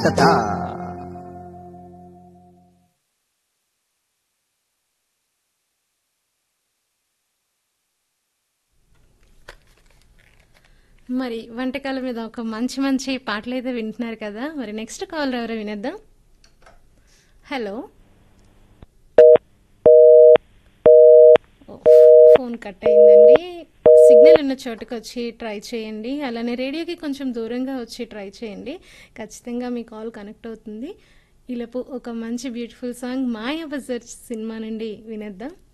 కదా మరి వంటకాల మీద ఒక మంచి మంచి పాటలు అయితే వింటున్నారు కదా మరి నెక్స్ట్ కాల్ ఎవరో వినేద్దాం హలో ఓ, ఫోన్ కట్ అయిందండి సిగ్నల్ ఉన్న చోటుకు వచ్చి ట్రై చేయండి అలానే రేడియోకి కొంచెం దూరంగా వచ్చి ట్రై చేయండి ఖచ్చితంగా మీ కాల్ కనెక్ట్ అవుతుంది ఈలోపు ఒక మంచి బ్యూటిఫుల్ సాంగ్ మాయ బజార్ సినిమా నుండి వినేద్దాం